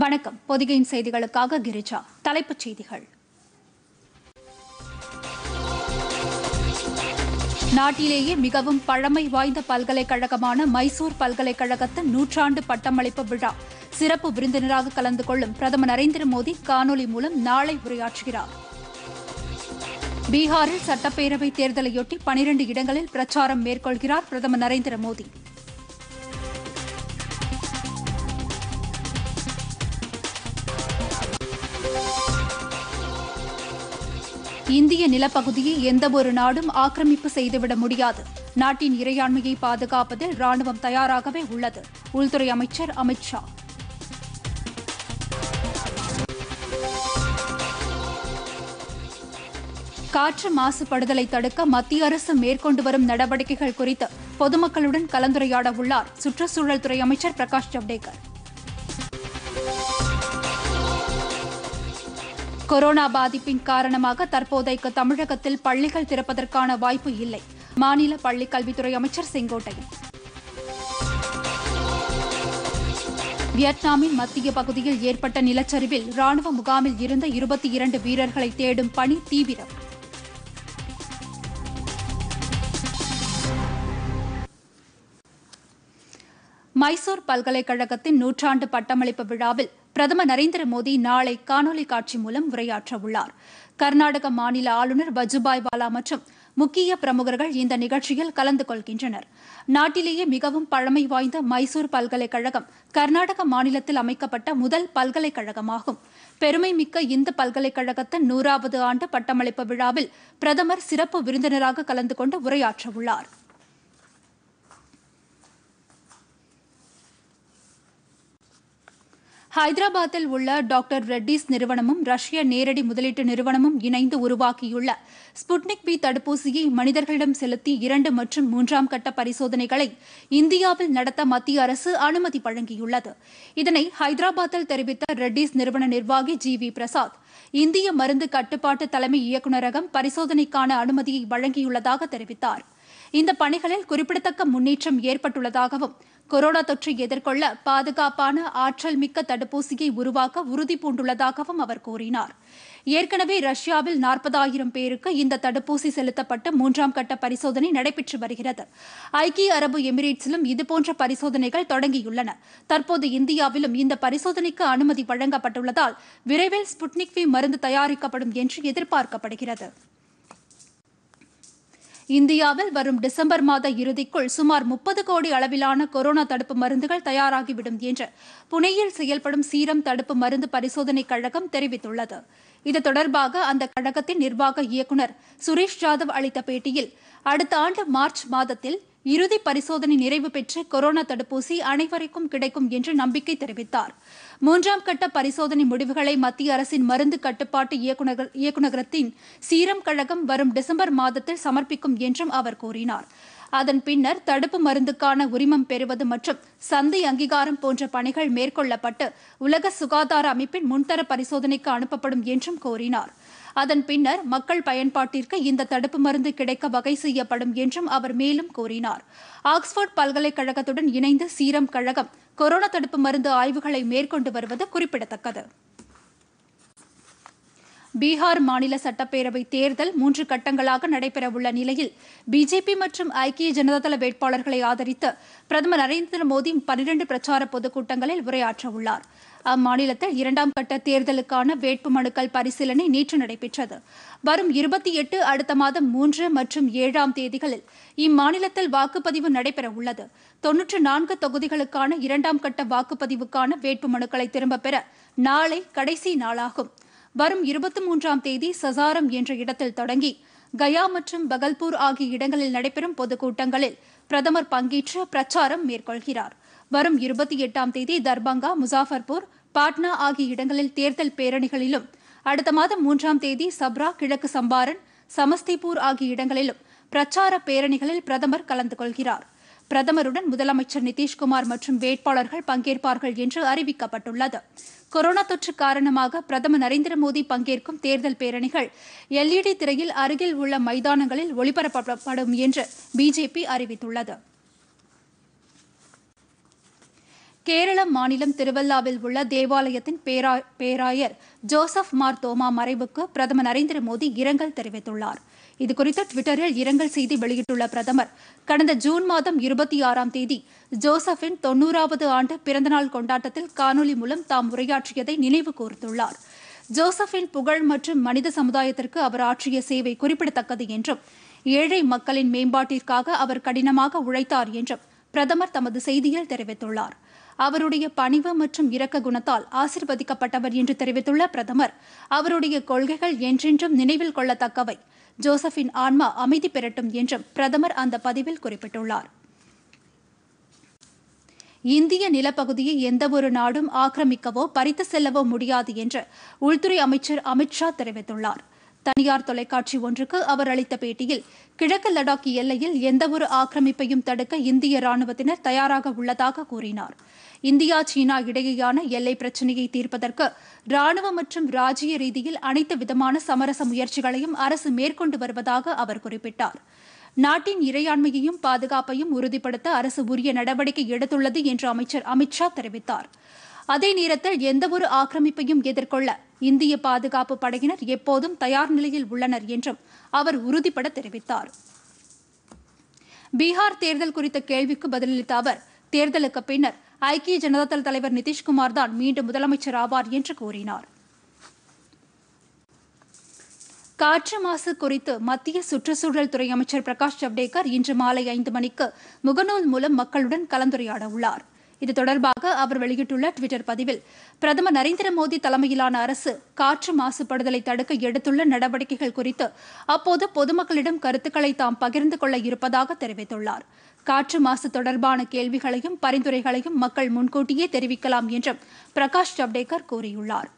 வணக்கம் பொதிகையின் செய்திகளுக்காக கிரிஜா தலைப்புச் செய்திகள் நாட்டிலேயே மிகவும் பழமை வாய்ந்த பல்கலைக்கழகமான மைசூர் பல்கலைக்கழகத்தின் நூற்றாண்டு பட்டமளிப்பு விழா சிறப்பு விருந்தினராக கலந்து கொள்ளும் பிரதமர் நரேந்திர மோடி காணொலி மூலம் நாளை உரையாற்றுகிறார் பீகாரில் சட்டப்பேரவை தேர்தலையொட்டி பனிரண்டு இடங்களில் பிரச்சாரம் மேற்கொள்கிறார் பிரதமர் நரேந்திர மோடி இந்திய நிலப்பகுதியை எந்தவொரு நாடும் ஆக்கிரமிப்பு செய்துவிட முடியாது நாட்டின் இறையாண்மையை பாதுகாப்பதில் ராணுவம் தயாராகவே உள்ளது உள்துறை அமைச்சர் அமித் ஷா காற்று மாசுபடுதலை தடுக்க மத்திய அரசு மேற்கொண்டு வரும் நடவடிக்கைகள் குறித்து பொதுமக்களுடன் கலந்துரையாட உள்ளார் சுற்றுச்சூழல் துறை அமைச்சர் பிரகாஷ் ஜவ்டேகர் கொரோனா பாதிப்பின் காரணமாக தற்போதைக்கு தமிழகத்தில் பள்ளிகள் திறப்பதற்கான வாய்ப்பு இல்லை மாநில பள்ளிக் கல்வித்துறை அமைச்சர் செங்கோட்டையன் வியட்நாமின் மத்திய பகுதியில் ஏற்பட்ட நிலச்சரிவில் ராணுவ முகாமில் இருந்த இருபத்தி இரண்டு வீரர்களை தேடும் பணி தீவிரம் மைசூர் பல்கலைக்கழகத்தின் நூற்றாண்டு பட்டமளிப்பு விழாவில் பிரதமர் நரேந்திர மோடி நாளை காணொலி காட்சி மூலம் உரையாற்ற உள்ளார் கர்நாடக மாநில ஆளுநர் வஜுபாய் வாலா மற்றும் முக்கிய பிரமுகர்கள் இந்த நிகழ்ச்சியில் கலந்து கொள்கின்றனர் நாட்டிலேயே மிகவும் பழமை வாய்ந்த மைசூர் பல்கலைக்கழகம் கர்நாடக மாநிலத்தில் அமைக்கப்பட்ட முதல் பல்கலைக்கழகமாகும் பெருமைமிக்க இந்த பல்கலைக்கழகத்தின் நூறாவது ஆண்டு பட்டமளிப்பு விழாவில் பிரதமர் சிறப்பு விருந்தினராக கலந்து கொண்டு உரையாற்ற உள்ளார் ஹைதராபாத்தில் உள்ள டாக்டர் ரெட்டிஸ் நிறுவனமும் ரஷ்ய நேரடி முதலீட்டு நிறுவனமும் இணைந்து உருவாக்கியுள்ள ஸ்புட்னிக் பி தடுப்பூசியை மனிதர்களிடம் செலுத்தி இரண்டு மற்றும் மூன்றாம் கட்ட பரிசோதனைகளை இந்தியாவில் நடத்த மத்திய அரசு அனுமதி வழங்கியுள்ளது இதனை ஹைதராபாத்தில் தெரிவித்த ரெட்டிஸ் நிறுவன நிர்வாகி ஜி வி பிரசாத் இந்திய மருந்து கட்டுப்பாட்டு தலைமை இயக்குநரகம் பரிசோதனைக்கான அனுமதியை வழங்கியுள்ளதாக தெரிவித்தார் இந்த பணிகளில் குறிப்பிடத்தக்க முன்னேற்றம் ஏற்பட்டுள்ளதாகவும் கொரோனா தொற்றை எதிர்கொள்ள பாதுகாப்பான ஆற்றல் மிக்க தடுப்பூசியை உருவாக்க உறுதி பூண்டுள்ளதாகவும் அவர் கூறினார் ஏற்கனவே ரஷ்யாவில் நாற்பதாயிரம் பேருக்கு இந்த தடுப்பூசி செலுத்தப்பட்டு மூன்றாம் கட்ட பரிசோதனை நடைபெற்று வருகிறது ஐக்கிய அரபு எமிரேட்ஸிலும் இதுபோன்ற பரிசோதனைகள் தொடங்கியுள்ளன தற்போது இந்தியாவிலும் இந்த பரிசோதனைக்கு அனுமதி வழங்கப்பட்டுள்ளதால் விரைவில் ஸ்புட்னிக் வி மருந்து தயாரிக்கப்படும் என்று எதிர்பார்க்கப்படுகிறது இந்தியாவில் வரும் டிசம்பர் மாத இறுதிக்குள் சுமார் முப்பது கோடி அளவிலான கொரோனா தடுப்பு மருந்துகள் தயாராகிவிடும் என்று புனேயில் செயல்படும் சீரம் தடுப்பு மருந்து பரிசோதனை கழகம் தெரிவித்துள்ளது இது தொடர்பாக அந்த கழகத்தின் நிர்வாக இயக்குநர் சுரேஷ் ஜாதவ் அளித்த பேட்டியில் அடுத்த ஆண்டு மார்ச் மாதத்தில் இறுதி பரிசோதனை நிறைவு பெற்று கொரோனா தடுப்பூசி அனைவருக்கும் கிடைக்கும் என்று நம்பிக்கை தெரிவித்தார் மூன்றாம் கட்ட பரிசோதனை முடிவுகளை மத்திய அரசின் மருந்து கட்டுப்பாட்டு இயக்குநக- இயக்குநரகத்தின் சீரம் கழகம் வரும் டிசம்பர் மாதத்தில் சமர்ப்பிக்கும் என்றும் அவர் கூறினார் அதன் பின்னர் தடுப்பு மருந்துக்கான உரிமம் பெறுவது மற்றும் சந்தை அங்கீகாரம் போன்ற பணிகள் மேற்கொள்ளப்பட்டு உலக சுகாதார அமைப்பின் முன்தர பரிசோதனைக்கு அனுப்பப்படும் என்றும் கூறினார் அதன் பின்னர் மக்கள் பயன்பாட்டிற்கு இந்த தடுப்பு மருந்து கிடைக்க வகை செய்யப்படும் என்றும் அவர் மேலும் கூறினார் ஆக்ஸ்போர்ட் பல்கலைக்கழகத்துடன் இணைந்து சீரம் கழகம் கொரோனா தடுப்பு மருந்து ஆய்வுகளை மேற்கொண்டு வருவது குறிப்பிடத்தக்கது பீகார் மாநில சட்டப்பேரவை தேர்தல் மூன்று கட்டங்களாக நடைபெறவுள்ள நிலையில் பிஜேபி மற்றும் ஐக்கிய ஜனதாதள வேட்பாளர்களை ஆதரித்து பிரதமர் நரேந்திர மோடி பனிரண்டு பிரச்சார பொதுக்கூட்டங்களில் உரையாற்ற உள்ளார் அம்மாநிலத்தில் இரண்டாம் கட்ட தேர்தலுக்கான வேட்பு மனுக்கள் பரிசீலனை நேற்று நடைபெற்றது வரும் இருபத்தி எட்டு அடுத்த மாதம் மூன்று மற்றும் ஏழாம் தேதிகளில் இம்மாநிலத்தில் வாக்குப்பதிவு நடைபெற உள்ளது தொன்னூற்று நான்கு தொகுதிகளுக்கான இரண்டாம் கட்ட வாக்குப்பதிவுக்கான வேட்பு மனுக்களை திரும்பப் பெற நாளை கடைசி நாளாகும் வரும் இருபத்தி மூன்றாம் தேதி சசாரம் என்ற இடத்தில் தொடங்கி கயா மற்றும் பகல்பூர் ஆகிய இடங்களில் நடைபெறும் பொதுக்கூட்டங்களில் பிரதமர் பங்கேற்று பிரச்சாரம் மேற்கொள்கிறார் வரும் இருபத்தி எட்டாம் தேதி தர்பங்கா முசாஃபர்பூர் பாட்னா ஆகிய இடங்களில் தேர்தல் பேரணிகளிலும் அடுத்த மாதம் மூன்றாம் தேதி சப்ரா கிழக்கு சம்பாரன் சமஸ்திபூர் ஆகிய இடங்களிலும் பிரச்சார பேரணிகளில் பிரதமர் கலந்து கொள்கிறார் பிரதமருடன் முதலமைச்சர் நிதிஷ்குமார் மற்றும் வேட்பாளர்கள் பங்கேற்பார்கள் என்று அறிவிக்கப்பட்டுள்ளது கொரோனா தொற்று காரணமாக பிரதமர் நரேந்திர மோடி பங்கேற்கும் தேர்தல் பேரணிகள் எல்இடி திரையில் அருகில் உள்ள மைதானங்களில் ஒளிபரப்பப்படும் என்று பிஜேபி அறிவித்துள்ளது கேரள மாநிலம் திருவல்லாவில் உள்ள தேவாலயத்தின் பேரா பேராயர் ஜோசப் மார் தோமா மறைவுக்கு பிரதமர் நரேந்திர மோடி இரங்கல் தெரிவித்துள்ளார் இதுகுறித்து டுவிட்டரில் இரங்கல் செய்தி வெளியிட்டுள்ள பிரதமர் கடந்த ஜூன் மாதம் இருபத்தி ஆறாம் தேதி ஜோசப்பின் தொன்னூறாவது ஆண்டு பிறந்தநாள் கொண்டாட்டத்தில் காணொலி மூலம் தாம் உரையாற்றியதை நினைவு கூர்ந்துள்ளார் ஜோசப்பின் புகழ் மற்றும் மனித சமுதாயத்திற்கு அவர் ஆற்றிய சேவை குறிப்பிடத்தக்கது என்றும் ஏழை மக்களின் மேம்பாட்டிற்காக அவர் கடினமாக உழைத்தார் என்றும் பிரதமர் தமது செய்தியில் தெரிவித்துள்ளார் அவருடைய பணிவு மற்றும் இரக்க குணத்தால் ஆசிர்வதிக்கப்பட்டவர் என்று தெரிவித்துள்ள பிரதமர் அவருடைய கொள்கைகள் என்றென்றும் நினைவில் கொள்ளத்தக்கவை ஜோசப்பின் ஆன்மா அமைதி பெறட்டும் என்றும் பிரதமர் அந்த பதிவில் குறிப்பிட்டுள்ளார் இந்திய நிலப்பகுதியை எந்தவொரு நாடும் ஆக்கிரமிக்கவோ பறித்து செல்லவோ முடியாது என்று உள்துறை அமைச்சர் அமித்ஷா தெரிவித்துள்ளார் தனியார் தொலைக்காட்சி ஒன்றுக்கு அவர் அளித்த பேட்டியில் கிழக்கு லடாக் எல்லையில் எந்தவொரு ஆக்கிரமிப்பையும் தடுக்க இந்திய ராணுவத்தினர் தயாராக உள்ளதாக கூறினார் இந்தியா சீனா இடையேயான எல்லை பிரச்சினையை தீர்ப்பதற்கு ராணுவ மற்றும் ராஜ்ய ரீதியில் அனைத்து விதமான சமரச முயற்சிகளையும் அரசு மேற்கொண்டு வருவதாக அவர் குறிப்பிட்டார் நாட்டின் இறையாண்மையையும் பாதுகாப்பையும் உறுதிப்படுத்த அரசு உரிய நடவடிக்கை எடுத்துள்ளது என்று அமைச்சர் அமித்ஷா தெரிவித்தார் அதே நேரத்தில் எந்தவொரு ஆக்கிரமிப்பையும் எதிர்கொள்ள இந்திய பாதுகாப்பு படையினர் எப்போதும் தயார் நிலையில் உள்ளனர் என்றும் அவர் உறுதிபட தெரிவித்தார் பீகார் தேர்தல் குறித்த கேள்விக்கு பதிலளித்த அவர் தேர்தலுக்கு பின்னர் ஐக்கிய ஜனதாதள் தலைவர் நிதிஷ்குமார் தான் மீண்டும் முதலமைச்சர் ஆவார் என்று கூறினார் காற்று மாசு குறித்து மத்திய சுற்றுச்சூழல் துறை அமைச்சர் பிரகாஷ் ஜவ்டேகர் இன்று மாலை ஐந்து மணிக்கு முகநூல் மூலம் மக்களுடன் கலந்துரையாட உள்ளார் இது தொடர்பாக அவர் வெளியிட்டுள்ள டுவிட்டர் பதிவில் பிரதமர் நரேந்திர மோடி தலைமையிலான அரசு காற்று மாசுபடுதலை தடுக்க எடுத்துள்ள நடவடிக்கைகள் குறித்து அப்போது பொதுமக்களிடம் கருத்துக்களை தாம் பகிர்ந்து கொள்ள இருப்பதாக தெரிவித்துள்ளார் காற்று மாசு தொடர்பான கேள்விகளையும் பரிந்துரைகளையும் மக்கள் முன்கூட்டியே தெரிவிக்கலாம் என்றும் பிரகாஷ் ஜவ்டேகர் கூறியுள்ளார்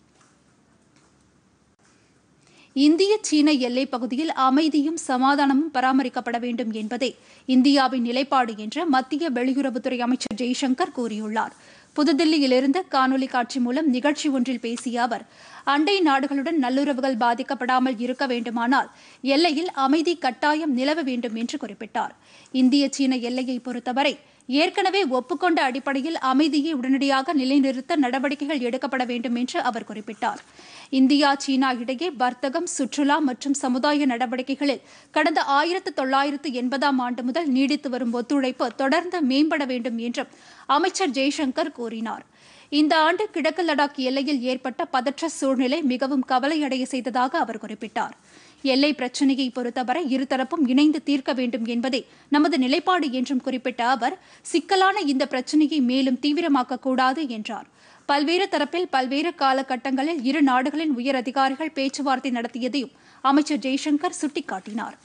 இந்திய சீன எல்லைப் பகுதியில் அமைதியும் சமாதானமும் பராமரிக்கப்பட வேண்டும் என்பதே இந்தியாவின் நிலைப்பாடு என்று மத்திய வெளியுறவுத்துறை அமைச்சர் ஜெய்சங்கர் கூறியுள்ளார் புதுதில்லியிலிருந்து காணொலி காட்சி மூலம் நிகழ்ச்சி ஒன்றில் பேசிய அவர் அண்டை நாடுகளுடன் நல்லுறவுகள் பாதிக்கப்படாமல் இருக்க வேண்டுமானால் எல்லையில் அமைதி கட்டாயம் நிலவ வேண்டும் என்று குறிப்பிட்டார் இந்திய சீன எல்லையை பொறுத்தவரை ஏற்கனவே ஒப்புக்கொண்ட அடிப்படையில் அமைதியை உடனடியாக நிலைநிறுத்த நடவடிக்கைகள் எடுக்கப்பட வேண்டும் என்று அவர் குறிப்பிட்டார் இந்தியா சீனா இடையே வர்த்தகம் சுற்றுலா மற்றும் சமுதாய நடவடிக்கைகளில் கடந்த ஆயிரத்து தொள்ளாயிரத்து எண்பதாம் ஆண்டு முதல் நீடித்து வரும் ஒத்துழைப்பு தொடர்ந்து மேம்பட வேண்டும் என்றும் அமைச்சர் ஜெய்சங்கர் கூறினார் இந்த ஆண்டு கிழக்கு லடாக் எல்லையில் ஏற்பட்ட பதற்ற சூழ்நிலை மிகவும் கவலையடைய செய்ததாக அவர் குறிப்பிட்டார் எல்லை பிரச்சினையை பொறுத்தவரை இருதரப்பும் இணைந்து தீர்க்க வேண்டும் என்பதே நமது நிலைப்பாடு என்றும் குறிப்பிட்ட அவர் சிக்கலான இந்த பிரச்சினையை மேலும் தீவிரமாக்கக்கூடாது என்றார் பல்வேறு தரப்பில் பல்வேறு காலகட்டங்களில் இரு நாடுகளின் உயர் அதிகாரிகள் பேச்சுவார்த்தை நடத்தியதையும் அமைச்சர் ஜெய்சங்கர் சுட்டிக்காட்டினார்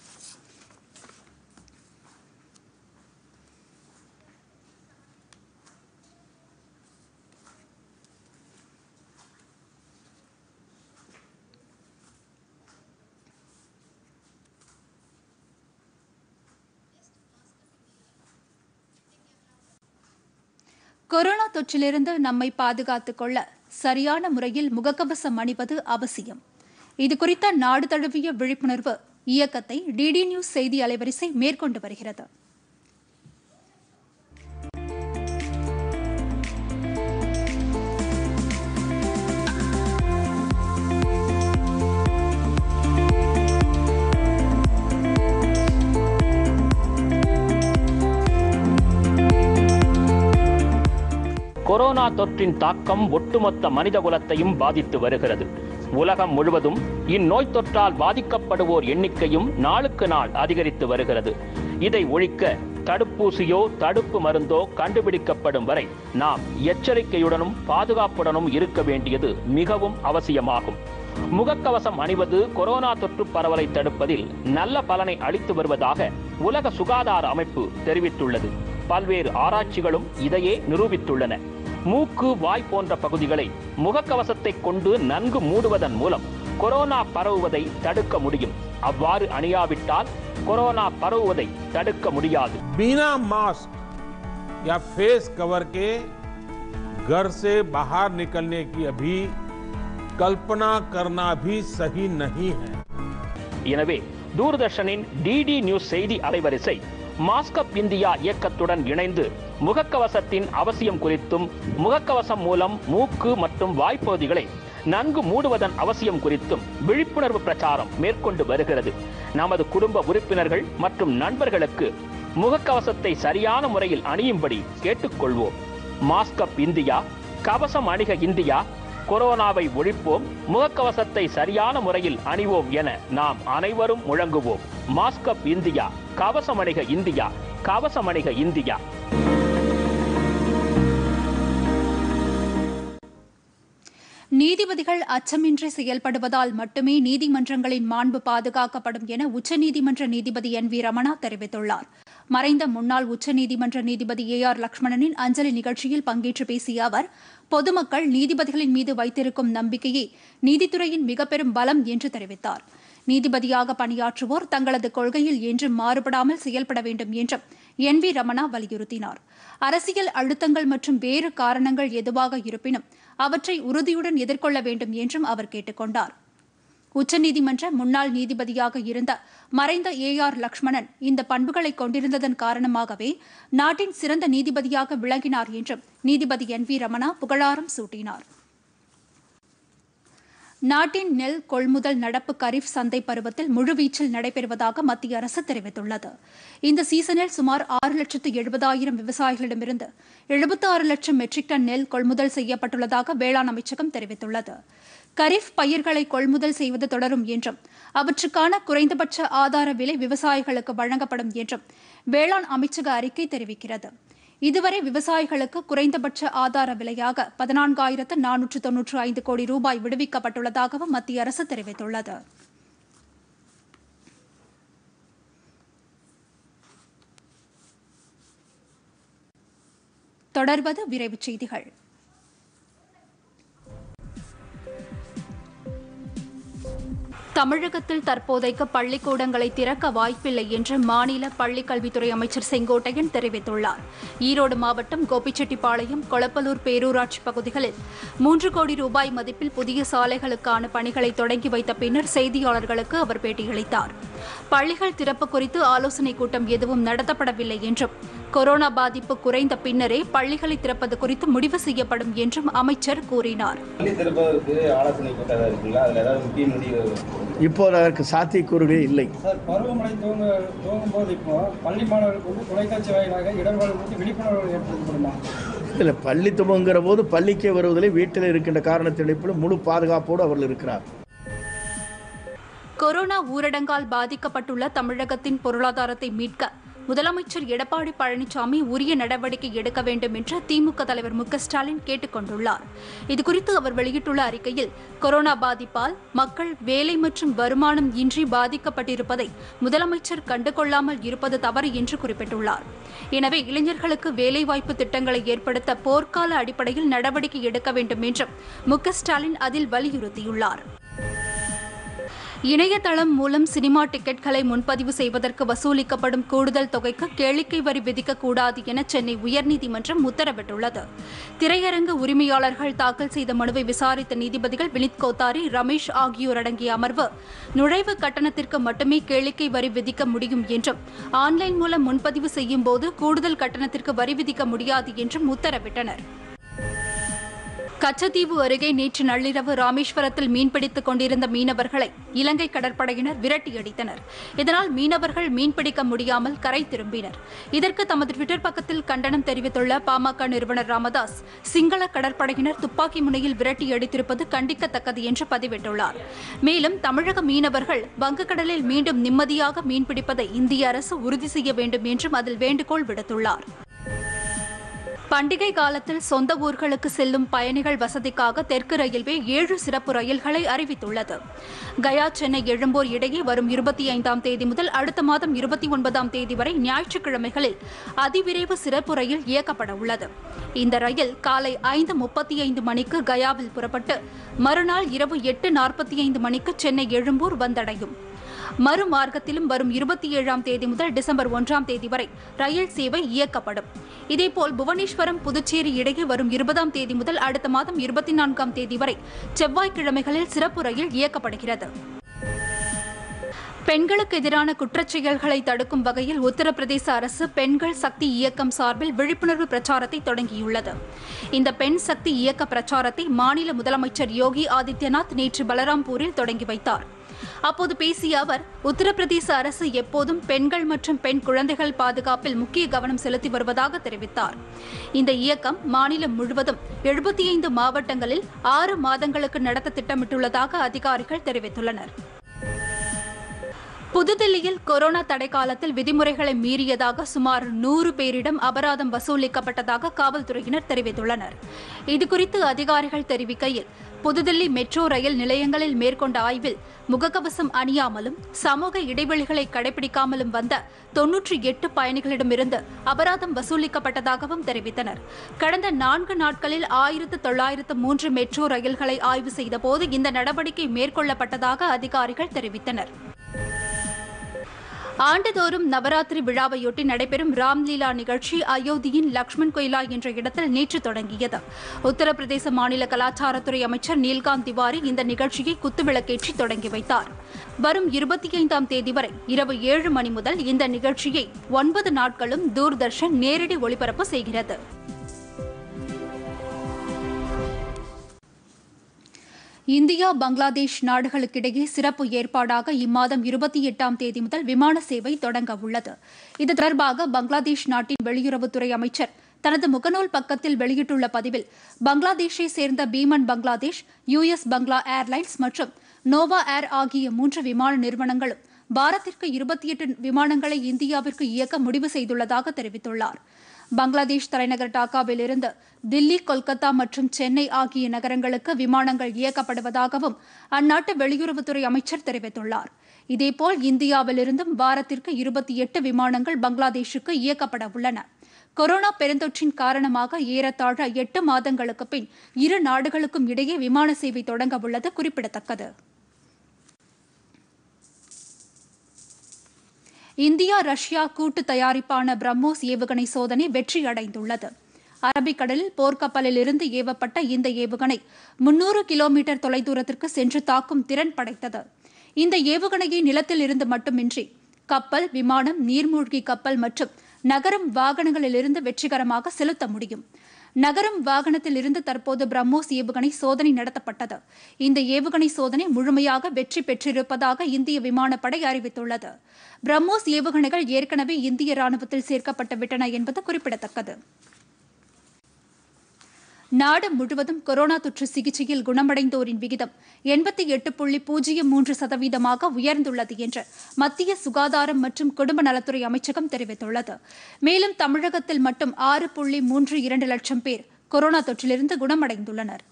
கொரோனா தொற்றிலிருந்து நம்மை பாதுகாத்துக் கொள்ள சரியான முறையில் முகக்கவசம் அணிவது அவசியம் இது குறித்த நாடு தழுவிய விழிப்புணர்வு இயக்கத்தை டிடி நியூஸ் செய்தி அலைவரிசை மேற்கொண்டு வருகிறது கொரோனா தொற்றின் தாக்கம் ஒட்டுமொத்த மனிதகுலத்தையும் பாதித்து வருகிறது உலகம் முழுவதும் இந்நோய் தொற்றால் பாதிக்கப்படுவோர் எண்ணிக்கையும் நாளுக்கு நாள் அதிகரித்து வருகிறது இதை ஒழிக்க தடுப்பூசியோ தடுப்பு மருந்தோ கண்டுபிடிக்கப்படும் வரை நாம் எச்சரிக்கையுடனும் பாதுகாப்புடனும் இருக்க வேண்டியது மிகவும் அவசியமாகும் முகக்கவசம் அணிவது கொரோனா தொற்று பரவலை தடுப்பதில் நல்ல பலனை அளித்து வருவதாக உலக சுகாதார அமைப்பு தெரிவித்துள்ளது பல்வேறு ஆராய்ச்சிகளும் இதையே நிரூபித்துள்ளன மூக்கு வாய் போன்ற பகுதிகளை முகக்கவசத்தை கொண்டு நன்கு மூடுவதன் மூலம் கொரோனா பரவுவதை தடுக்க முடியும் அவ்வாறு அணியாவிட்டால் கொரோனா பரவுவதை தடுக்க முடியாது बिना मास्क या फेस कवर के घर से बाहर निकलने की अभी कल्पना करना भी सही नहीं है எனவே தூர்தர்ஷனின் டிடி நியூஸ் செய்தி அலைவரிசை மாஸ்கப் இந்தியா இயக்கத்துடன் இணைந்து முகக்கவசத்தின் அவசியம் குறித்தும் முகக்கவசம் மூலம் மூக்கு மற்றும் வாய்ப்பகுதிகளை நன்கு மூடுவதன் அவசியம் குறித்தும் விழிப்புணர்வு பிரச்சாரம் மேற்கொண்டு வருகிறது நமது குடும்ப உறுப்பினர்கள் மற்றும் நண்பர்களுக்கு முகக்கவசத்தை சரியான முறையில் அணியும்படி கேட்டுக்கொள்வோம் மாஸ்கப் இந்தியா கவசம் அணிக இந்தியா கொரோனாவை ஒழிப்போம் முகக்கவசத்தை சரியான முறையில் அணிவோம் என நாம் அனைவரும் முழங்குவோம் மாஸ்கப் இந்தியா கவசம் அணிக இந்தியா கவசம் அணிக இந்தியா நீதிபதிகள் அச்சமின்றி செயல்படுவதால் மட்டுமே நீதிமன்றங்களின் மாண்பு பாதுகாக்கப்படும் என உச்சநீதிமன்ற நீதிபதி என் வி ரமணா தெரிவித்துள்ளார் மறைந்த முன்னாள் உச்சநீதிமன்ற நீதிபதி ஏ ஆர் லட்சுமணனின் அஞ்சலி நிகழ்ச்சியில் பங்கேற்று பேசிய அவர் பொதுமக்கள் நீதிபதிகளின் மீது வைத்திருக்கும் நம்பிக்கையே நீதித்துறையின் மிகப்பெரும் பலம் என்று தெரிவித்தார் நீதிபதியாக பணியாற்றுவோர் தங்களது கொள்கையில் என்றும் மாறுபடாமல் செயல்பட வேண்டும் என்றும் என் வி ரமணா வலியுறுத்தினார் அரசியல் அழுத்தங்கள் மற்றும் வேறு காரணங்கள் எதுவாக இருப்பினும் அவற்றை உறுதியுடன் எதிர்கொள்ள வேண்டும் என்றும் அவர் கேட்டுக் கொண்டார் உச்சநீதிமன்ற முன்னாள் நீதிபதியாக இருந்த மறைந்த ஏ ஆர் லக்ஷ்மணன் இந்த பண்புகளை கொண்டிருந்ததன் காரணமாகவே நாட்டின் சிறந்த நீதிபதியாக விளங்கினார் என்றும் நீதிபதி என் வி ரமணா புகழாரம் சூட்டினார் நாட்டின் நெல் கொள்முதல் நடப்பு கரீப் சந்தை பருவத்தில் முழுவீச்சில் நடைபெறுவதாக மத்திய அரசு தெரிவித்துள்ளது இந்த சீசனில் சுமார் ஆறு லட்சத்து எழுபதாயிரம் விவசாயிகளிடமிருந்து எழுபத்தி ஆறு லட்சம் மெட்ரிக் டன் நெல் கொள்முதல் செய்யப்பட்டுள்ளதாக வேளாண் அமைச்சகம் தெரிவித்துள்ளது கரீப் பயிர்களை கொள்முதல் செய்வது தொடரும் என்றும் அவற்றுக்கான குறைந்தபட்ச ஆதார விலை விவசாயிகளுக்கு வழங்கப்படும் என்றும் வேளாண் அமைச்சக அறிக்கை தெரிவிக்கிறது இதுவரை விவசாயிகளுக்கு குறைந்தபட்ச ஆதார விலையாக பதினான்காயிரத்து நானூற்று தொன்னூற்று ஐந்து கோடி ரூபாய் விடுவிக்கப்பட்டுள்ளதாகவும் மத்திய அரசு தெரிவித்துள்ளது தொடர்வது விரைவுச் செய்திகள் தமிழகத்தில் தற்போதைக்கு பள்ளிக்கூடங்களை திறக்க வாய்ப்பில்லை என்று மாநில பள்ளிக் கல்வித்துறை அமைச்சர் செங்கோட்டையன் தெரிவித்துள்ளார் ஈரோடு மாவட்டம் கோபிச்செட்டிப்பாளையம் கொளப்பலூர் பேரூராட்சி பகுதிகளில் மூன்று கோடி ரூபாய் மதிப்பில் புதிய சாலைகளுக்கான பணிகளை தொடங்கி வைத்த பின்னர் செய்தியாளர்களுக்கு அவர் பேட்டியளித்தார் பள்ளிகள் திறப்பு குறித்து ஆலோசனைக் கூட்டம் எதுவும் நடத்தப்படவில்லை என்றும் கொரோனா பாதிப்பு குறைந்த பின்னரே பள்ளிகளை திறப்பது குறித்து முடிவு செய்யப்படும் என்றும் அமைச்சர் கூறினார் பள்ளி திறப்பதற்கு ஆலோசனை கூட்டம் இருக்குங்களா அதில் ஏதாவது முக்கிய முடிவு இப்போது அதற்கு சாத்தியக்கூறுகள் இல்லை சார் பருவமழை துவங்க துவங்கும் போது இப்போ பள்ளி மாணவர்களுக்கு வந்து தொலைக்காட்சி வாயிலாக இடர்பாடு குறித்து விழிப்புணர்வு ஏற்படுத்தப்படுமா இல்லை பள்ளி துவங்குகிற போது பள்ளிக்கே வருவதில் வீட்டில் இருக்கின்ற காரணத்தின் அடிப்படையில் முழு பாதுகாப்போடு அவர்கள் இருக்கிறார் கொரோனா ஊரடங்கால் பாதிக்கப்பட்டுள்ள தமிழகத்தின் பொருளாதாரத்தை மீட்க முதலமைச்சர் எடப்பாடி பழனிசாமி உரிய நடவடிக்கை எடுக்க வேண்டும் என்று திமுக தலைவர் மு க ஸ்டாலின் கேட்டுக் கொண்டுள்ளார் இதுகுறித்து அவர் வெளியிட்டுள்ள அறிக்கையில் கொரோனா பாதிப்பால் மக்கள் வேலை மற்றும் வருமானம் இன்றி பாதிக்கப்பட்டிருப்பதை முதலமைச்சர் கண்டுகொள்ளாமல் இருப்பது தவறு என்று குறிப்பிட்டுள்ளார் எனவே இளைஞர்களுக்கு வேலைவாய்ப்பு திட்டங்களை ஏற்படுத்த போர்க்கால அடிப்படையில் நடவடிக்கை எடுக்க வேண்டும் என்றும் மு க ஸ்டாலின் அதில் வலியுறுத்தியுள்ளார் இணையதளம் மூலம் சினிமா டிக்கெட்களை முன்பதிவு செய்வதற்கு வசூலிக்கப்படும் கூடுதல் தொகைக்கு கேளிக்கை வரி விதிக்கக்கூடாது என சென்னை உயர்நீதிமன்றம் உத்தரவிட்டுள்ளது திரையரங்கு உரிமையாளர்கள் தாக்கல் செய்த மனுவை விசாரித்த நீதிபதிகள் வினித் கோத்தாரி ரமேஷ் ஆகியோர் அடங்கிய அமர்வு நுழைவு கட்டணத்திற்கு மட்டுமே கேளிக்கை வரி விதிக்க முடியும் என்றும் ஆன்லைன் மூலம் முன்பதிவு செய்யும் போது கூடுதல் கட்டணத்திற்கு வரி விதிக்க முடியாது என்றும் உத்தரவிட்டனர் கச்சத்தீவு அருகே நேற்று நள்ளிரவு ராமேஸ்வரத்தில் மீன்பிடித்துக் கொண்டிருந்த மீனவர்களை இலங்கை கடற்படையினர் விரட்டியடித்தனர் இதனால் மீனவர்கள் மீன்பிடிக்க முடியாமல் கரை திரும்பினர் இதற்கு தமது ட்விட்டர் பக்கத்தில் கண்டனம் தெரிவித்துள்ள பாமக நிறுவனர் ராமதாஸ் சிங்கள கடற்படையினர் துப்பாக்கி முனையில் விரட்டியடித்திருப்பது கண்டிக்கத்தக்கது என்று பதிவிட்டுள்ளார் மேலும் தமிழக மீனவர்கள் வங்கக்கடலில் மீண்டும் நிம்மதியாக மீன்பிடிப்பதை இந்திய அரசு உறுதி செய்ய வேண்டும் என்றும் அதில் வேண்டுகோள் விடுத்துள்ளார் பண்டிகை காலத்தில் சொந்த ஊர்களுக்கு செல்லும் பயணிகள் வசதிக்காக தெற்கு ரயில்வே ஏழு சிறப்பு ரயில்களை அறிவித்துள்ளது கயா சென்னை எழும்பூர் இடையே வரும் இருபத்தி ஐந்தாம் தேதி முதல் அடுத்த மாதம் இருபத்தி ஒன்பதாம் தேதி வரை ஞாயிற்றுக்கிழமைகளில் அதிவிரைவு சிறப்பு ரயில் இயக்கப்பட உள்ளது இந்த ரயில் காலை ஐந்து முப்பத்தி ஐந்து மணிக்கு கயாவில் புறப்பட்டு மறுநாள் இரவு எட்டு நாற்பத்தி ஐந்து மணிக்கு சென்னை எழும்பூர் வந்தடையும் மறுமார்க்கத்திலும் வரும் இருபத்தி ஏழாம் தேதி முதல் டிசம்பர் ஒன்றாம் தேதி வரை ரயில் சேவை இயக்கப்படும் இதேபோல் புவனேஸ்வரம் புதுச்சேரி இடையே வரும் இருபதாம் தேதி முதல் அடுத்த மாதம் இருபத்தி நான்காம் தேதி வரை செவ்வாய்க்கிழமைகளில் சிறப்பு ரயில் இயக்கப்படுகிறது பெண்களுக்கு எதிரான குற்றச்செயல்களை தடுக்கும் வகையில் உத்தரப்பிரதேச அரசு பெண்கள் சக்தி இயக்கம் சார்பில் விழிப்புணர்வு பிரச்சாரத்தை தொடங்கியுள்ளது இந்த பெண் சக்தி இயக்க பிரச்சாரத்தை மாநில முதலமைச்சர் யோகி ஆதித்யநாத் நேற்று பலராம்பூரில் தொடங்கி வைத்தார் அப்போது பேசிய அவர் உத்தரப்பிரதேச அரசு எப்போதும் பெண்கள் மற்றும் பெண் குழந்தைகள் பாதுகாப்பில் முக்கிய கவனம் செலுத்தி வருவதாக தெரிவித்தார் இந்த இயக்கம் மாநிலம் முழுவதும் எழுபத்தி ஐந்து மாவட்டங்களில் ஆறு மாதங்களுக்கு நடத்த திட்டமிட்டுள்ளதாக அதிகாரிகள் தெரிவித்துள்ளனர் புதுதில்லியில் கொரோனா தடை காலத்தில் விதிமுறைகளை மீறியதாக சுமார் நூறு பேரிடம் அபராதம் வசூலிக்கப்பட்டதாக காவல்துறையினர் தெரிவித்துள்ளனர் இதுகுறித்து அதிகாரிகள் தெரிவிக்கையில் புதுதில்லி மெட்ரோ ரயில் நிலையங்களில் மேற்கொண்ட ஆய்வில் முகக்கவசம் அணியாமலும் சமூக இடைவெளிகளை கடைபிடிக்காமலும் வந்த தொன்னூற்றி எட்டு பயணிகளிடமிருந்து அபராதம் வசூலிக்கப்பட்டதாகவும் தெரிவித்தனர் கடந்த நான்கு நாட்களில் ஆயிரத்து தொள்ளாயிரத்து மூன்று மெட்ரோ ரயில்களை ஆய்வு செய்தபோது இந்த நடவடிக்கை மேற்கொள்ளப்பட்டதாக அதிகாரிகள் தெரிவித்தனர் ஆண்டுதோறும் நவராத்திரி விழாவையொட்டி நடைபெறும் ராம்லீலா நிகழ்ச்சி அயோத்தியின் லக்ஷ்மண் கொய்லா என்ற இடத்தில் நேற்று தொடங்கியது உத்தரப்பிரதேச மாநில கலாச்சாரத்துறை அமைச்சர் நீல்காந்த் திவாரி இந்த நிகழ்ச்சியை குத்துவிளக்கேற்றி தொடங்கி வைத்தார் வரும் இருபத்தி ஐந்தாம் தேதி வரை இரவு ஏழு மணி முதல் இந்த நிகழ்ச்சியை ஒன்பது நாட்களும் தூர்தர்ஷன் நேரடி ஒளிபரப்பு செய்கிறது இந்தியா பங்களாதேஷ் நாடுகளுக்கிடையே சிறப்பு ஏற்பாடாக இம்மாதம் இருபத்தி எட்டாம் தேதி முதல் விமான சேவை தொடங்க உள்ளது இது தொடர்பாக பங்களாதேஷ் நாட்டின் வெளியுறவுத்துறை அமைச்சர் தனது முகநூல் பக்கத்தில் வெளியிட்டுள்ள பதிவில் பங்களாதேஷை சேர்ந்த பீமன் பங்களாதேஷ் யுஎஸ் பங்களா ஏர்லைன்ஸ் மற்றும் நோவா ஏர் ஆகிய மூன்று விமான நிறுவனங்களும் பாரத்திற்கு இருபத்தி எட்டு விமானங்களை இந்தியாவிற்கு இயக்க முடிவு செய்துள்ளதாக தெரிவித்துள்ளார் பங்களாதேஷ் தலைநகர் டாக்காவிலிருந்து தில்லி கொல்கத்தா மற்றும் சென்னை ஆகிய நகரங்களுக்கு விமானங்கள் இயக்கப்படுவதாகவும் அந்நாட்டு வெளியுறவுத்துறை அமைச்சர் தெரிவித்துள்ளார் இதேபோல் இந்தியாவிலிருந்தும் வாரத்திற்கு இருபத்தி எட்டு விமானங்கள் பங்களாதேஷுக்கு இயக்கப்பட உள்ளன கொரோனா பெருந்தொற்றின் காரணமாக ஏறத்தாழ எட்டு மாதங்களுக்கு பின் இரு நாடுகளுக்கும் இடையே விமான சேவை தொடங்க உள்ளது குறிப்பிடத்தக்கது இந்தியா ரஷ்யா கூட்டு தயாரிப்பான பிரம்மோஸ் ஏவுகணை சோதனை வெற்றியடைந்துள்ளது அரபிக்கடலில் போர்க்கப்பலில் இருந்து ஏவப்பட்ட இந்த ஏவுகணை முன்னூறு கிலோமீட்டர் தொலைதூரத்திற்கு சென்று தாக்கும் திறன் படைத்தது இந்த ஏவுகணையை நிலத்தில் இருந்து மட்டுமின்றி கப்பல் விமானம் நீர்மூழ்கி கப்பல் மற்றும் நகரும் வாகனங்களிலிருந்து வெற்றிகரமாக செலுத்த முடியும் நகரும் வாகனத்தில் இருந்து தற்போது பிரம்மோஸ் ஏவுகணை சோதனை நடத்தப்பட்டது இந்த ஏவுகணை சோதனை முழுமையாக வெற்றி பெற்றிருப்பதாக இந்திய விமானப்படை அறிவித்துள்ளது பிரம்மோஸ் ஏவுகணைகள் ஏற்கனவே இந்திய ராணுவத்தில் சேர்க்கப்பட்டு விட்டன என்பது குறிப்பிடத்தக்கது நாடு முழுவதும் கொரோனா தொற்று சிகிச்சையில் குணமடைந்தோரின் விகிதம் எண்பத்தி எட்டு புள்ளி பூஜ்ஜியம் மூன்று சதவீதமாக உயர்ந்துள்ளது என்று மத்திய சுகாதாரம் மற்றும் குடும்ப நலத்துறை அமைச்சகம் தெரிவித்துள்ளது மேலும் தமிழகத்தில் மட்டும் ஆறு புள்ளி மூன்று இரண்டு லட்சம் பேர் கொரோனா தொற்றிலிருந்து குணமடைந்துள்ளனர்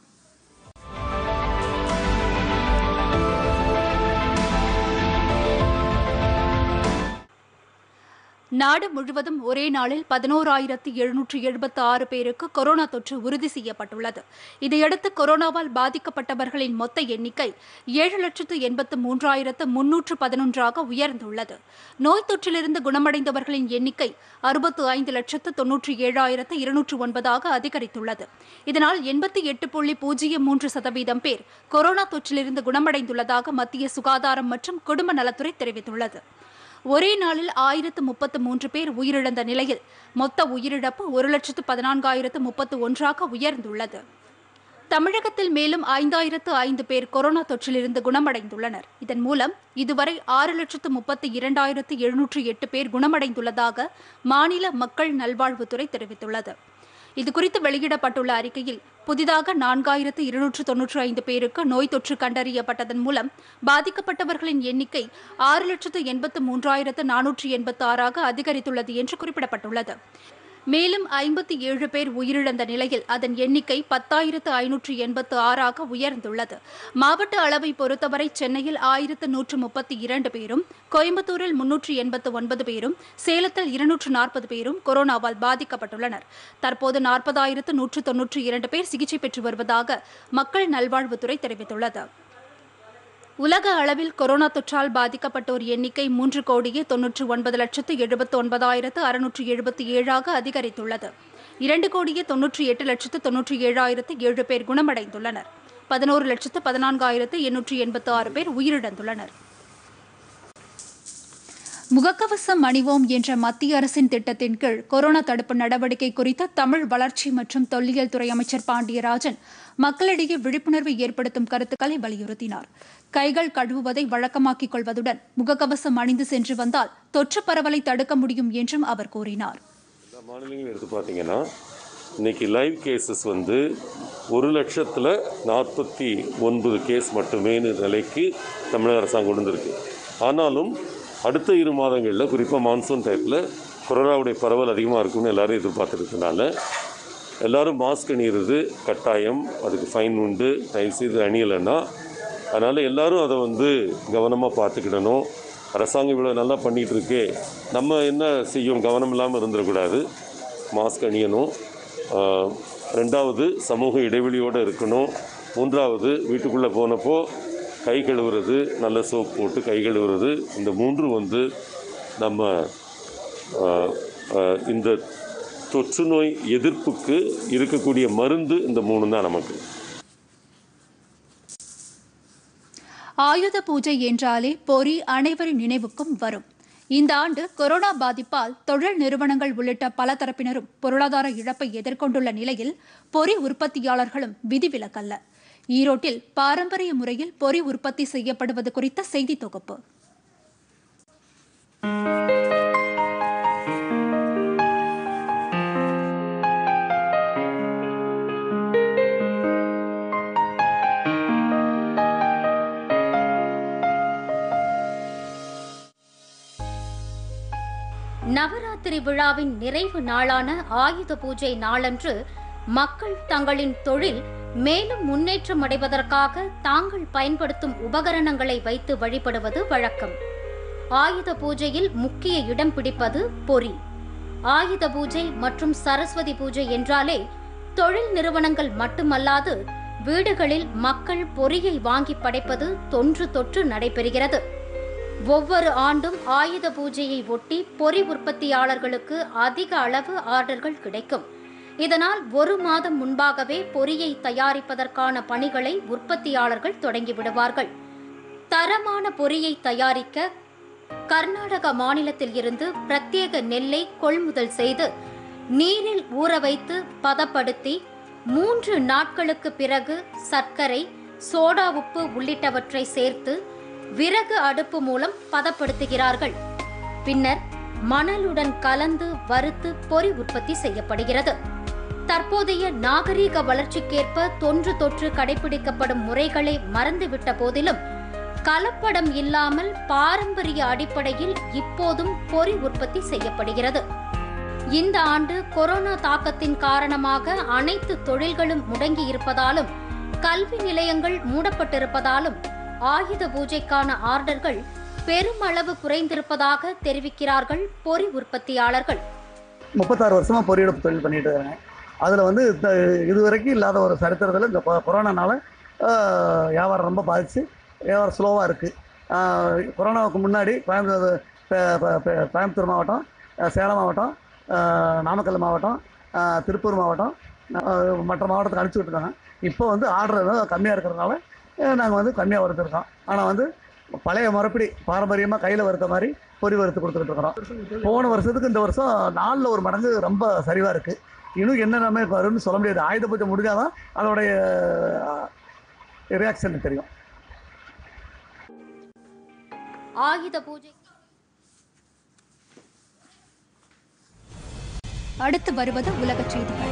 நாடு முழுவதும் ஒரே நாளில் பதினோராயிரத்து எழுநூற்று எழுபத்து ஆறு பேருக்கு கொரோனா தொற்று உறுதி செய்யப்பட்டுள்ளது இதையடுத்து கொரோனாவால் பாதிக்கப்பட்டவர்களின் மொத்த எண்ணிக்கை ஏழு லட்சத்து எண்பத்து மூன்றாயிரத்து முன்னூற்று பதினொன்றாக உயர்ந்துள்ளது நோய் தொற்றிலிருந்து குணமடைந்தவர்களின் எண்ணிக்கை அறுபத்து ஐந்து லட்சத்து தொன்னூற்றி ஏழாயிரத்து இருநூற்று ஒன்பதாக அதிகரித்துள்ளது இதனால் எண்பத்தி எட்டு புள்ளி பூஜ்ஜியம் மூன்று சதவீதம் பேர் கொரோனா தொற்றிலிருந்து குணமடைந்துள்ளதாக மத்திய சுகாதாரம் மற்றும் குடும்ப நலத்துறை தெரிவித்துள்ளது ஒரே நாளில் ஆயிரத்து முப்பத்து மூன்று பேர் உயிரிழந்த நிலையில் மொத்த உயிரிழப்பு ஒரு லட்சத்து பதினான்காயிரத்து முப்பத்து ஒன்றாக உயர்ந்துள்ளது தமிழகத்தில் மேலும் ஐந்தாயிரத்து ஐந்து பேர் கொரோனா தொற்றிலிருந்து குணமடைந்துள்ளனர் இதன் மூலம் இதுவரை ஆறு லட்சத்து முப்பத்தி இரண்டாயிரத்து எழுநூற்று எட்டு பேர் குணமடைந்துள்ளதாக மாநில மக்கள் நல்வாழ்வுத்துறை தெரிவித்துள்ளது இதுகுறித்து வெளியிடப்பட்டுள்ள அறிக்கையில் புதிதாக நான்காயிரத்து இருநூற்று தொன்னூற்று ஐந்து பேருக்கு நோய் தொற்று கண்டறியப்பட்டதன் மூலம் பாதிக்கப்பட்டவர்களின் எண்ணிக்கை ஆறு லட்சத்து எண்பத்து மூன்றாயிரத்து நானூற்று எண்பத்து ஆறாக அதிகரித்துள்ளது என்று குறிப்பிடப்பட்டுள்ளது மேலும் ஐம்பத்தி ஏழு பேர் உயிரிழந்த நிலையில் அதன் எண்ணிக்கை பத்தாயிரத்து ஐநூற்று எண்பத்து ஆறாக உயர்ந்துள்ளது மாவட்ட அளவை பொறுத்தவரை சென்னையில் ஆயிரத்து நூற்று முப்பத்தி இரண்டு பேரும் கோயம்புத்தூரில் முன்னூற்று எண்பத்து ஒன்பது பேரும் சேலத்தில் இருநூற்று நாற்பது பேரும் கொரோனாவால் பாதிக்கப்பட்டுள்ளனர் தற்போது நாற்பதாயிரத்து நூற்று தொன்னூற்றி இரண்டு பேர் சிகிச்சை பெற்று வருவதாக மக்கள் நல்வாழ்வுத்துறை தெரிவித்துள்ளது உலக அளவில் கொரோனா தொற்றால் பாதிக்கப்பட்டோர் எண்ணிக்கை மூன்று கோடியே தொன்னூற்று ஒன்பது லட்சத்து எழுபத்து ஒன்பதாயிரத்து அறுநூற்று எழுபத்தி ஏழாக அதிகரித்துள்ளது இரண்டு கோடியே தொன்னூற்றி எட்டு லட்சத்து தொன்னூற்றி ஏழாயிரத்து ஏழு பேர் குணமடைந்துள்ளனர் பதினோரு லட்சத்து பதினான்காயிரத்து எண்ணூற்று எண்பத்து ஆறு பேர் உயிரிழந்துள்ளனர் முகக்கவசம் அணிவோம் என்ற மத்திய அரசின் திட்டத்தின் கீழ் கொரோனா தடுப்பு நடவடிக்கை குறித்த தமிழ் வளர்ச்சி மற்றும் தொல்லியல் துறை அமைச்சர் பாண்டியராஜன் மக்களிடையே விழிப்புணர்வை ஏற்படுத்தும் கருத்துக்களை வலியுறுத்தினார் கைகள் கழுவுவதை வழக்கமாக்கிக் கொள்வதுடன் முகக்கவசம் அணிந்து சென்று வந்தால் தொற்று பரவலை தடுக்க முடியும் என்றும் அவர் கூறினார் எல்லா மாநிலங்களும் எடுத்து பார்த்தீங்கன்னா இன்னைக்கு லைவ் கேசஸ் வந்து ஒரு லட்சத்தில் நாற்பத்தி ஒன்பது கேஸ் மட்டுமே நிலைக்கு தமிழக அரசாங்கம் கொண்டு வந்திருக்கு ஆனாலும் அடுத்த இரு மாதங்களில் குறிப்பாக மான்சூன் டைப்பில் கொரோனாவுடைய பரவல் அதிகமாக இருக்கும்னு எல்லாரும் எதிர்பார்த்துருக்கனால எல்லாரும் மாஸ்க் அணியிறது கட்டாயம் அதுக்கு ஃபைன் உண்டு தயவுசெய்து அணியலைன்னா அதனால் எல்லாரும் அதை வந்து கவனமாக பார்த்துக்கிடணும் அரசாங்கம் இவ்வளோ நல்லா பண்ணிகிட்டு இருக்கே நம்ம என்ன செய்யும் கவனம் இல்லாமல் இருந்துடக்கூடாது மாஸ்க் அணியணும் ஆஹ், ரெண்டாவது சமூக இடைவெளியோடு இருக்கணும் மூன்றாவது வீட்டுக்குள்ளே போனப்போ கை கழுவுறது நல்ல சோப் போட்டு கை கழுவுறது இந்த மூன்று வந்து நம்ம ஆஹ், ஆஹ், இந்த தொற்று நோய் எதிர்ப்புக்கு இருக்கக்கூடிய மருந்து இந்த மூணு தான் நமக்கு ஆயுத பூஜை என்றாலே பொறி அனைவரின் நினைவுக்கும் வரும் இந்த ஆண்டு கொரோனா பாதிப்பால் தொழில் நிறுவனங்கள் உள்ளிட்ட பல தரப்பினரும் பொருளாதார இழப்பை எதிர்கொண்டுள்ள நிலையில் பொறி உற்பத்தியாளர்களும் விதிவிலக்கல்ல ஈரோட்டில் பாரம்பரிய முறையில் பொறி உற்பத்தி செய்யப்படுவது குறித்த செய்தி தொகுப்பு நவராத்திரி விழாவின் நிறைவு நாளான ஆயுத பூஜை நாளன்று மக்கள் தங்களின் தொழில் மேலும் முன்னேற்றம் அடைவதற்காக தாங்கள் பயன்படுத்தும் உபகரணங்களை வைத்து வழிபடுவது வழக்கம் ஆயுத பூஜையில் முக்கிய இடம் பிடிப்பது பொறி ஆயுத பூஜை மற்றும் சரஸ்வதி பூஜை என்றாலே தொழில் நிறுவனங்கள் மட்டுமல்லாது வீடுகளில் மக்கள் பொறியை வாங்கி படைப்பது தொன்று தொற்று நடைபெறுகிறது ஒவ்வொரு ஆண்டும் ஆயுத பூஜையை ஒட்டி பொறி உற்பத்தியாளர்களுக்கு அதிக அளவு ஆர்டர்கள் கிடைக்கும் இதனால் ஒரு மாதம் முன்பாகவே பொறியை தயாரிப்பதற்கான பணிகளை உற்பத்தியாளர்கள் தொடங்கிவிடுவார்கள் தரமான பொறியை தயாரிக்க கர்நாடக மாநிலத்தில் இருந்து பிரத்யேக நெல்லை கொள்முதல் செய்து நீரில் ஊற வைத்து பதப்படுத்தி மூன்று நாட்களுக்கு பிறகு சர்க்கரை சோடா உப்பு உள்ளிட்டவற்றை சேர்த்து விறகு அடுப்பு மூலம் பதப்படுத்துகிறார்கள் பின்னர் மணலுடன் கலந்து வறுத்து பொறி உற்பத்தி செய்யப்படுகிறது தற்போதைய நாகரீக வளர்ச்சிக்கேற்ப தொன்று தொற்று கடைபிடிக்கப்படும் முறைகளை மறந்துவிட்ட போதிலும் கலப்படம் இல்லாமல் பாரம்பரிய அடிப்படையில் இப்போதும் பொறி உற்பத்தி செய்யப்படுகிறது இந்த ஆண்டு கொரோனா தாக்கத்தின் காரணமாக அனைத்து தொழில்களும் முடங்கி இருப்பதாலும் கல்வி நிலையங்கள் மூடப்பட்டிருப்பதாலும் ஆயுத பூஜைக்கான ஆர்டர்கள் பெருமளவு குறைந்திருப்பதாக தெரிவிக்கிறார்கள் பொறி உற்பத்தியாளர்கள் முப்பத்தாறு வருஷமாக பொறியிடப்பு தொழில் பண்ணிட்டு இருக்கிறேன் அதில் வந்து இந்த இதுவரைக்கும் இல்லாத ஒரு சரித்திரத்தில் இந்த கொ- கொரோனானால ஆஹ், வியாபாரம் ரொம்ப பாதிச்சு வியாபாரம் ஸ்லோவாக இருக்குது கொரோனாவுக்கு முன்னாடி கோயம்புத்தூர் பே- பே- பே- கோயம்புத்தூர் மாவட்டம் ஆஹ், சேலம் மாவட்டம் ஆஹ், நாமக்கல் மாவட்டம் ஆஹ், திருப்பூர் மாவட்டம் ஆஹ், மற்ற மாவட்டத்துக்கு அனுப்பிச்சி விட்டுருக்காங்க இப்போ வந்து ஆர்டர் கம்மியாக இருக்கிறதுனால நாங்கள் வந்து கம்மியாக வறுத்துருக்கோம் ஆனால் வந்து பழைய முறைப்படி பாரம்பரியமாக கையில் வறுத்த மாதிரி பொறி வறுத்து கொடுத்துக்கிட்டு இருக்கிறோம் போன வருஷத்துக்கு இந்த வருஷம் நாலில் ஒரு மடங்கு ரொம்ப சரிவாக இருக்குது இன்னும் என்னென்ன வரும்னு சொல்ல முடியாது ஆயுத பூஜை முடிஞ்சாதான் அதோடைய ரியாக்ஷன் தெரியும் ஆயுத பூஜை அடுத்து வருவது உலகச் செய்திகள்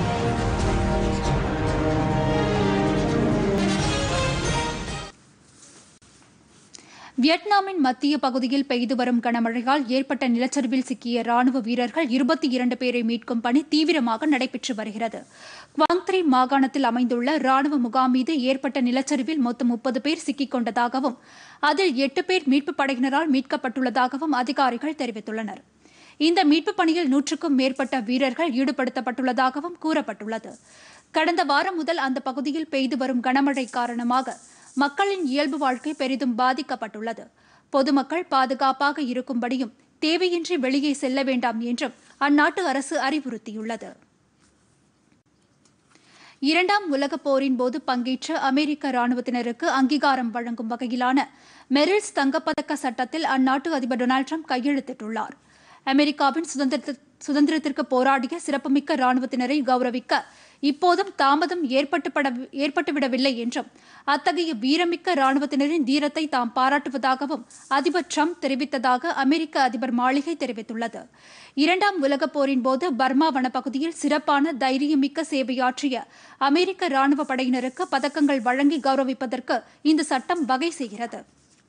வியட்நாமின் மத்திய பகுதியில் பெய்து வரும் கனமழையால் ஏற்பட்ட நிலச்சரிவில் சிக்கிய ராணுவ வீரர்கள் இருபத்தி இரண்டு பேரை மீட்கும் பணி தீவிரமாக நடைபெற்று வருகிறது குவாங்த்ரி மாகாணத்தில் அமைந்துள்ள ராணுவ முகாம் மீது ஏற்பட்ட நிலச்சரிவில் மொத்தம் முப்பது பேர் சிக்கிக் கொண்டதாகவும் அதில் எட்டு பேர் மீட்புப் படையினரால் மீட்கப்பட்டுள்ளதாகவும் அதிகாரிகள் தெரிவித்துள்ளனர் இந்த மீட்புப் பணியில் நூற்றுக்கும் மேற்பட்ட வீரர்கள் ஈடுபடுத்தப்பட்டுள்ளதாகவும் கூறப்பட்டுள்ளது கடந்த வாரம் முதல் அந்த பகுதியில் பெய்து வரும் கனமழை காரணமாக மக்களின் இயல்பு வாழ்க்கை பெரிதும் பாதிக்கப்பட்டுள்ளது பொதுமக்கள் பாதுகாப்பாக இருக்கும்படியும் தேவையின்றி வெளியே செல்ல வேண்டாம் என்றும் அந்நாட்டு அரசு அறிவுறுத்தியுள்ளது இரண்டாம் உலகப் போரின் போது பங்கேற்ற அமெரிக்க ராணுவத்தினருக்கு அங்கீகாரம் வழங்கும் வகையிலான மெரில்ஸ் தங்கப்பதக்க சட்டத்தில் அந்நாட்டு அதிபர் டொனால்டு ட்ரம்ப் கையெழுத்திட்டுள்ளார் அமெரிக்காவின் சுதந்திரத்து- சுதந்திரத்திற்கு போராடிய சிறப்புமிக்க ராணுவத்தினரை கௌரவிக்க இப்போதும் தாமதம் ஏற்பட்டுப்பட ஏற்பட்டுவிடவில்லை என்றும் அத்தகைய வீரமிக்க ராணுவத்தினரின் தீரத்தை தாம் பாராட்டுவதாகவும் அதிபர் ட்ரம்ப் தெரிவித்ததாக அமெரிக்க அதிபர் மாளிகை தெரிவித்துள்ளது இரண்டாம் உலகப் போரின் போது பர்மா வனப்பகுதியில் சிறப்பான தைரியமிக்க சேவையாற்றிய அமெரிக்க ராணுவ படையினருக்கு பதக்கங்கள் வழங்கி கௌரவிப்பதற்கு இந்த சட்டம் வகை செய்கிறது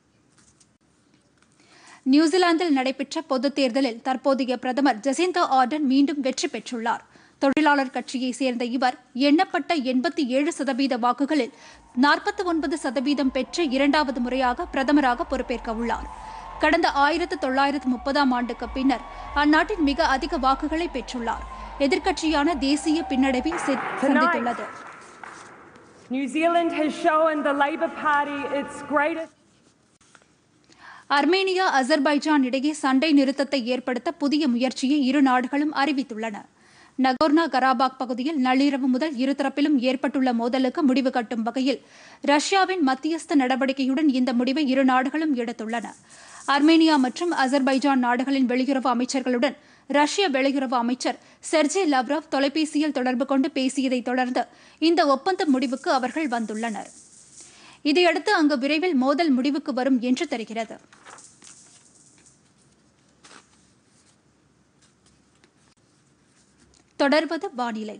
நியூசிலாந்தில் நடைபெற்ற பொதுத் தேர்தலில் தற்போதைய பிரதமர் ஜெசிந்தா ஆர்டன் மீண்டும் வெற்றி பெற்றுள்ளார் தொழிலாளர் கட்சியைச் சேர்ந்த இவர் எண்ணப்பட்ட எண்பத்தி ஏழு சதவீத வாக்குகளில் நாற்பத்தி ஒன்பது சதவீதம் பெற்று இரண்டாவது முறையாக பிரதமராக பொறுப்பேற்க உள்ளார் கடந்த ஆயிரத்து தொள்ளாயிரத்து முப்பதாம் ஆண்டுக்கு பின்னர் அந்நாட்டின் மிக அதிக வாக்குகளை பெற்றுள்ளார் எதிர்க்கட்சியான தேசிய பின்னடைவை சி- சந்தித்துள்ளது New Zealand has shown the Labour Party its greatest. Armenia Azerbaijan இடையே சண்டை நிறுத்தத்தை ஏற்படுத்த புதிய முயற்சியை இரு நாடுகளும் அறிவித்துள்ளன நகோர்னா கராபாக் பகுதியில் நள்ளிரவு முதல் இருதரப்பிலும் ஏற்பட்டுள்ள மோதலுக்கு முடிவு கட்டும் வகையில் ரஷ்யாவின் மத்தியஸ்த நடவடிக்கையுடன் இந்த முடிவை இரு நாடுகளும் எடுத்துள்ளன அர்மேனியா மற்றும் அசர்பைஜான் நாடுகளின் வெளியுறவு அமைச்சர்களுடன் ரஷ்ய வெளியுறவு அமைச்சர் செர்ஜே லவ்ரவ் தொலைபேசியில் தொடர்பு கொண்டு பேசியதைத் தொடர்ந்து இந்த ஒப்பந்த முடிவுக்கு அவர்கள் வந்துள்ளனர் இதையடுத்து அங்கு விரைவில் மோதல் முடிவுக்கு வரும் என்று தெரிகிறது தொடர்வது வானிலை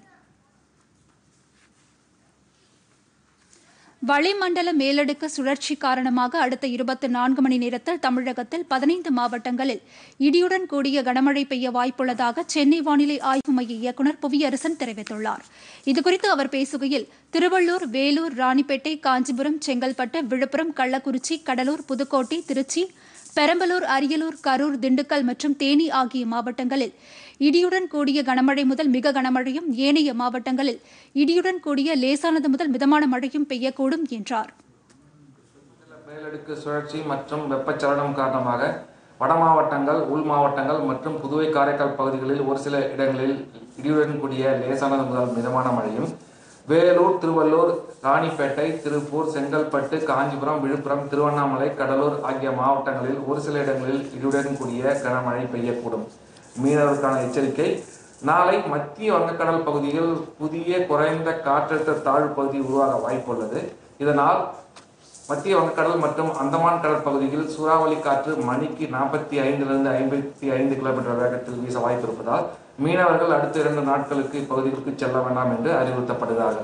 வளிமண்டல மேலடுக்கு சுழற்சி காரணமாக அடுத்த இருபத்தி நான்கு மணி நேரத்தில் தமிழகத்தில் பதினைந்து மாவட்டங்களில் இடியுடன் கூடிய கனமழை பெய்ய வாய்ப்புள்ளதாக சென்னை வானிலை ஆய்வு மைய இயக்குநர் புவியரசன் தெரிவித்துள்ளார் இதுகுறித்து அவர் பேசுகையில் திருவள்ளூர் வேலூர் ராணிப்பேட்டை காஞ்சிபுரம் செங்கல்பட்டு விழுப்புரம் கள்ளக்குறிச்சி கடலூர் புதுக்கோட்டை திருச்சி பெரம்பலூர் அரியலூர் கரூர் திண்டுக்கல் மற்றும் தேனி ஆகிய மாவட்டங்களில் இடியுடன் கூடிய கனமழை முதல் மிக கனமழையும் ஏனைய மாவட்டங்களில் இடியுடன் கூடிய லேசானது முதல் மிதமான மழையும் பெய்யக்கூடும் என்றார் மேலடுக்கு சுழற்சி மற்றும் வெப்பச்சலனம் காரணமாக வட மாவட்டங்கள் உள் மாவட்டங்கள் மற்றும் புதுவை காரைக்கால் பகுதிகளில் ஒரு சில இடங்களில் இடியுடன் கூடிய லேசானது முதல் மிதமான மழையும் வேலூர் திருவள்ளூர் ராணிப்பேட்டை திருப்பூர் செங்கல்பட்டு காஞ்சிபுரம் விழுப்புரம் திருவண்ணாமலை கடலூர் ஆகிய மாவட்டங்களில் ஒரு சில இடங்களில் இடியுடன் கூடிய கனமழை பெய்யக்கூடும் மீனவருக்கான எச்சரிக்கை நாளை மத்திய வங்கக்கடல் பகுதியில் புதிய குறைந்த காற்றழுத்த தாழ்வு பகுதி உருவாக வாய்ப்புள்ளது இதனால் மத்திய வங்கக்கடல் மற்றும் அந்தமான் கடல் பகுதியில் சூறாவளி காற்று மணிக்கு நாற்பத்தி ஐந்திலிருந்து ஐம்பத்தி ஐந்து கிலோமீட்டர் வேகத்தில் வீச வாய்ப்பு இருப்பதால் மீனவர்கள் அடுத்த இரண்டு நாட்களுக்கு இப்பகுதிகளுக்கு செல்ல வேண்டாம் என்று அறிவுறுத்தப்படுகிறார்கள்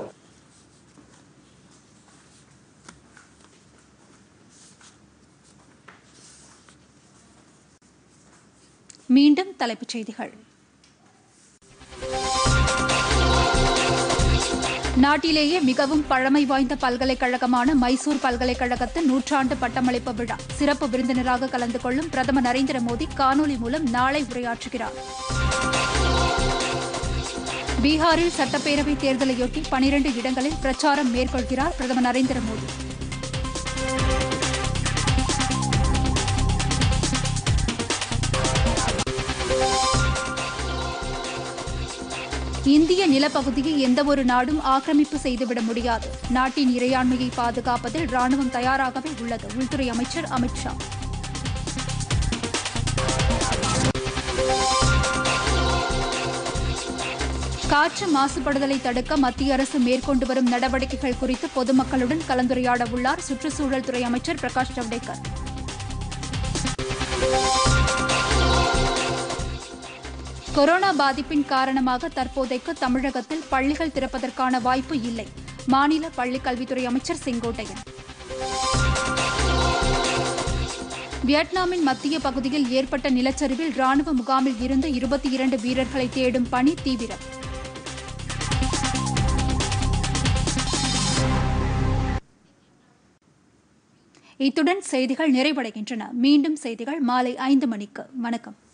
மீண்டும் தலைப்புச் செய்திகள் நாட்டிலேயே மிகவும் பழமை வாய்ந்த பல்கலைக்கழகமான மைசூர் பல்கலைக்கழகத்தின் நூற்றாண்டு பட்டமளிப்பு விழா சிறப்பு விருந்தினராக கலந்து கொள்ளும் பிரதமர் நரேந்திர மோடி காணொலி மூலம் நாளை உரையாற்றுகிறார் பீகாரில் சட்டப்பேரவை தேர்தலையொட்டி பனிரண்டு இடங்களில் பிரச்சாரம் மேற்கொள்கிறார் பிரதமர் நரேந்திர மோடி இந்திய நிலப்பகுதியை எந்தவொரு நாடும் ஆக்கிரமிப்பு செய்துவிட முடியாது நாட்டின் இறையாண்மையை பாதுகாப்பதில் ராணுவம் தயாராகவே உள்ளது உள்துறை அமைச்சர் அமித் ஷா காற்று மாசுபடுதலை தடுக்க மத்திய அரசு மேற்கொண்டு வரும் நடவடிக்கைகள் குறித்து பொதுமக்களுடன் கலந்துரையாட உள்ளார் சுற்றுச்சூழல் துறை அமைச்சர் பிரகாஷ் ஜவடேகர் கொரோனா பாதிப்பின் காரணமாக தற்போதைக்கு தமிழகத்தில் பள்ளிகள் திறப்பதற்கான வாய்ப்பு இல்லை மாநில பள்ளிக் கல்வித்துறை அமைச்சர் செங்கோட்டையன் வியட்நாமின் மத்திய பகுதியில் ஏற்பட்ட நிலச்சரிவில் ராணுவ முகாமில் இருந்த இருபத்தி இரண்டு வீரர்களை தேடும் பணி தீவிரம் இத்துடன் செய்திகள் நிறைவடைகின்றன மீண்டும் செய்திகள் மாலை ஐந்து மணிக்கு வணக்கம்